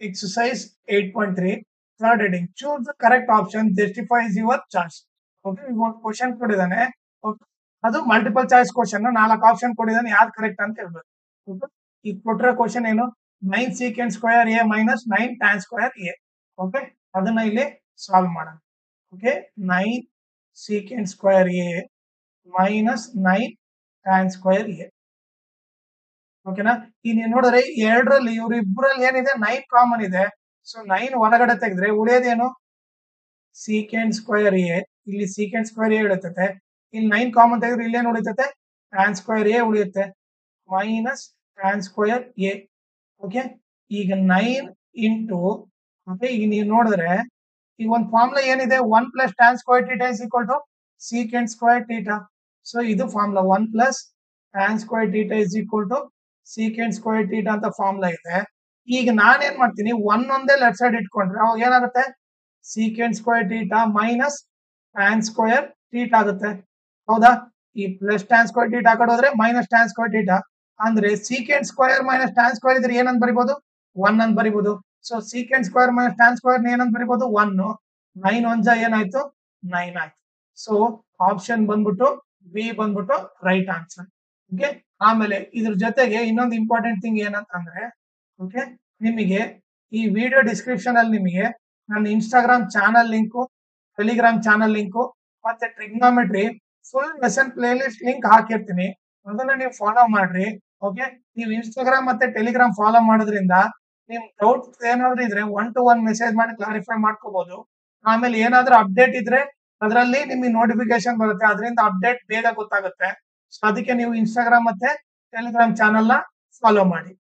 exercise 8.3 third heading choose the correct option justifies your choice okay ಇವಾಗ question ಕೊಟ್ಟಿದ್ದಾನೆ Okay. ಅದು multiple choice question ನಾಲ್ಕು option ಕೊಟ್ಟಿದ್ದಾನೆ ಯಾವ್ದು ಕರೆಕ್ಟ್ ಅಂತ ಹೇಳ್ಬೇಕು Okay. ಈಗ ಕೊಟ್ಟಿರೋ ಕ್ವಶನ್ ಏನು nine secant square A minus nine tan square A okay ಅದನ್ನ ಇಲ್ಲಿ ಸಾಲ್ವ್ ಮಾಡೋಣ okay nine secant square A minus nine tan square A ಓಕೆನಾ ಈಗ ನೀವು ನೋಡಿದ್ರೆ ಎರಡರಲ್ಲಿ ಇವ್ರಿಬ್ರಲ್ಲಿ ಏನಿದೆ ನೈನ್ ಕಾಮನ್ ಇದೆ ಸೊ ನೈನ್ ಹೊರಗಡೆ ತೆಗೆದ್ರೆ ಉಳಿಯೋದೇನು ಸೀಕೆಂಡ್ ಸ್ಕ್ವೇರ್ ಎ ಇಲ್ಲಿ ಸೀಕೆಂಡ್ ಸ್ಕ್ವೇರ್ ಎ ಉಳಿತೈತೆ ಇಲ್ಲಿ ನೈನ್ ಕಾಮನ್ ತೆಗೆದ್ರೆ ಇಲ್ಲೇನು ಉಳಿತೈತೆ ಟ್ಯಾನ್ ಸ್ಕ್ವೇರ್ ಎ ಉಳಿಯುತ್ತೆ minus tan square A okay ಈಗ ನೈನ್ ಇಂಟು ಮತ್ತೆ ಈಗ ನೀವು ನೋಡಿದ್ರೆ ಈಗ ಒಂದು ಫಾರ್ಮುಲಾ ಏನಿದೆ one plus tan square theta is equal to secant square theta so ಇದು formula one plus tan square theta is equal to secant square theta ಅಂತ ಫಾರ್ಮುಲಾ ಇದೆ ಈಗ ನಾನೇನ್ ಮಾಡ್ತೀನಿ ಒನ್ ಒಂದೇ ಲೆಫ್ಟ್ ಸೈಡ್ ಇಟ್ಕೊಂಡ್ರೆ ಅವಾಗ ಏನಾಗುತ್ತೆ secant square theta minus tan square theta ಆಗುತ್ತೆ ಹೌದಾ ಈ ಪ್ಲಸ್ ಟ್ಯಾನ್ ಸ್ಕ್ವೇರ್ ಟೀಟಾ ಆ ಕಡೆ ಹೋದ್ರೆ ಮೈನಸ್ ಟ್ಯಾನ್ ಸ್ಕ್ವೇರ್ ಟೀಟಾ ಅಂದ್ರೆ secant square minus tan square ಇದ್ರೆ ಏನಂತ ಬರಿಬಹುದು ಒನ್ ಅಂತ ಬರಿಬಹುದು so secant square minus tan square ಏನಂತ ಬರಿಬಹುದು ಒನ್ ನೈನ್ ಒನ್ ಜಾ ಏನಾಯ್ತು ನೈನ್ ಆಯ್ತು ಸೊ ಆಪ್ಷನ್ ಬಂದ್ಬಿಟ್ಟು ಬಿ ಬಂದ್ಬಿಟ್ಟು ರೈಟ್ ಆನ್ಸರ್ ಓಕೆ ಆಮೇಲೆ ಇದ್ರ ಜೊತೆಗೆ ಇನ್ನೊಂದು ಇಂಪಾರ್ಟೆಂಟ್ ಥಿಂಗ್ ಏನಂತಂದ್ರೆ ಓಕೆ ನಿಮಗೆ ಈ ವಿಡಿಯೋ ಡಿಸ್ಕ್ರಿಪ್ಷನ್ ಅಲ್ಲಿ ನಿಮಗೆ ನನ್ನ Instagram channel link Telegram channel link ಮತ್ತೆ trigonometry full lesson playlist link ಹಾಕಿರ್ತೀನಿ ಅದನ್ನ ನೀವು ಫಾಲೋ ಮಾಡ್ರಿ ಓಕೆ ನೀವು ಇನ್ಸ್ಟಾಗ್ರಾಮ್ ಮತ್ತೆ ಟೆಲಿಗ್ರಾಮ್ ಫಾಲೋ ಮಾಡೋದ್ರಿಂದ ನಿಮ್ ಡೌಟ್ ಏನಾದ್ರು ಇದ್ರೆ ಒನ್ ಟು ಒನ್ ಮೆಸೇಜ್ ಮಾಡಿ ಕ್ಲಾರಿಫೈ ಮಾಡ್ಕೋಬಹುದು ಆಮೇಲೆ ಏನಾದ್ರೂ ಅಪ್ಡೇಟ್ ಇದ್ರೆ ಅದರಲ್ಲಿ ನಿಮಗೆ ನೋಟಿಫಿಕೇಶನ್ ಬರುತ್ತೆ ಅದರಿಂದ ಅಪ್ಡೇಟ್ ಬೇಗ ಗೊತ್ತಾಗುತ್ತೆ ಸೊ ಅದಕ್ಕೆ ನೀವು ಇನ್ಸ್ಟಾಗ್ರಾಮ್ ಮತ್ತೆ ಟೆಲಿಗ್ರಾಮ್ ಚಾನಲ್ ನ ಫಾಲೋ ಮಾಡಿ